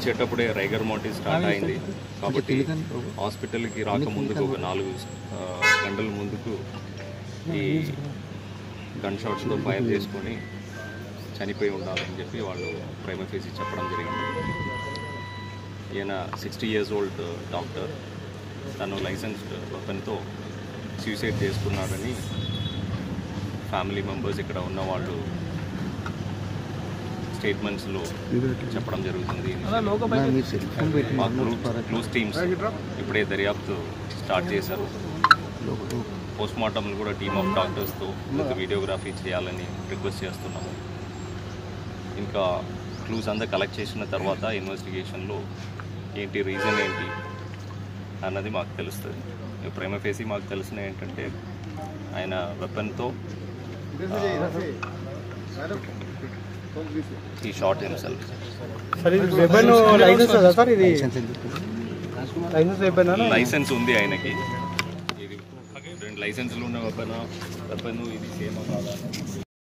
వచ్చేటప్పుడే రైగర్ motive start అయింది కాబట్టి హాస్పిటల్కి రాకముందుకు ఒక నాలుగు ఆ, గంటల ముందుకు ఈ గన్ షాట్స్తో ఫైర్ చేసుకొని చనిపోయి ఉండాలని చెప్పి వాళ్ళు ప్రైమ ఫేసి చెప్పడం జరిగింది ఈయన సిక్స్టీ ఇయర్స్ ఓల్డ్ డాక్టర్ తను లైసెన్స్డ్ వెపన్తో సూసైడ్ చేసుకున్నాడని ఫ్యామిలీ మెంబర్స్ ఇక్కడ ఉన్న వాళ్ళు స్టేట్మెంట్స్లో చెప్పడం జరుగుతుంది మా క్లూ క్లూస్ టీమ్స్ ఇప్పుడే దర్యాప్తు స్టార్ట్ చేశారు పోస్ట్ మార్టంలు కూడా టీమ్ ఆఫ్ డాక్టర్స్తో విత్ వీడియోగ్రఫీ చేయాలని రిక్వెస్ట్ చేస్తున్నాము ఇంకా క్లూస్ అంతా కలెక్ట్ చేసిన తర్వాత ఇన్వెస్టిగేషన్లో ఏంటి రీజన్ ఏంటి అన్నది మాకు తెలుస్తుంది ప్రేమ ఫేసి మాకు తెలిసిన ఏంటంటే ఆయన వెపన్తో ఈ షార్ట్ హిమ్సెల్ఫ్ సార్ ఇది వెపన్ లైసెన్స్ కదా సార్ ఇది లైసెన్స్ వెపన్ లైసెన్స్ ఉంది ఆయనకి ఇది రెండు లైసెన్స్లు ఉన్న వెపన్ వెపన్ ఇది సేమ్ కాదా